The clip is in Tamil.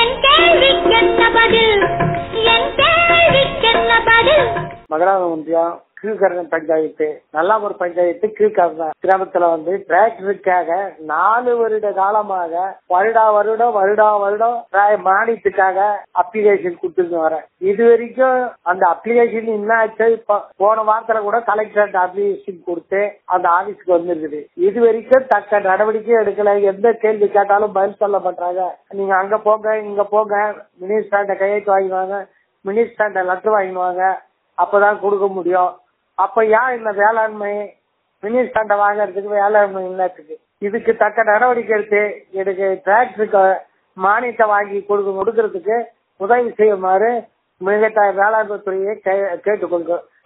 என் கேள்விக்கென்ன பதில் என் கேள்விக்கென்ன பதில் மகராஜ ஒன்றியம் கீழ்கரணம் பஞ்சாயத்து நல்லாமூர் பஞ்சாயத்து கீழ்கரணம் கிராமத்துல வந்து டிராக்டருக்காக நாலு வருட காலமாக வருடா வருடம் வருடா வருடம் tra- மானியத்துக்காக அப்ளிகேஷன் கொடுத்துட்டு வரேன் இது வரைக்கும் அந்த அப்ளிகேஷன் என்ன ஆச்சு இப்ப போன வாரத்துல கூட கலெக்டர் அப்ளிகேஷன் கொடுத்து அந்த ஆபீஸ்க்கு வந்திருக்குது இது வரைக்கும் தக்க நடவடிக்கை எடுக்கல எந்த கேள்வி கேட்டாலும் பதில் சொல்ல மாட்டாங்க நீங்க அங்க போங்க இங்க போங்க மினிஸ்டர்கிட்ட கையெழுத்து வாங்கிடுவாங்க மினிஸ்டர்கிட்ட லெட்டர் வாங்கிடுவாங்க அப்பதான் கொடுக்க முடியும் அப்ப ஏன் இந்த வேளாண்மை மினிஸ்டர்கிட்ட வாங்குறதுக்கு வேளாண்மை இல்லத்துக்கு இதுக்கு தக்க நடவடிக்கை எடுத்து எனக்கு டிராக்டருக்கு மானியத்தை வாங்கி கொடுக்க கொடுக்கறதுக்கு உதவி செய்யுமாறு மிகத்த வேளாண்மை துறையை கே- கேட்டுக்கொள்கிறோம்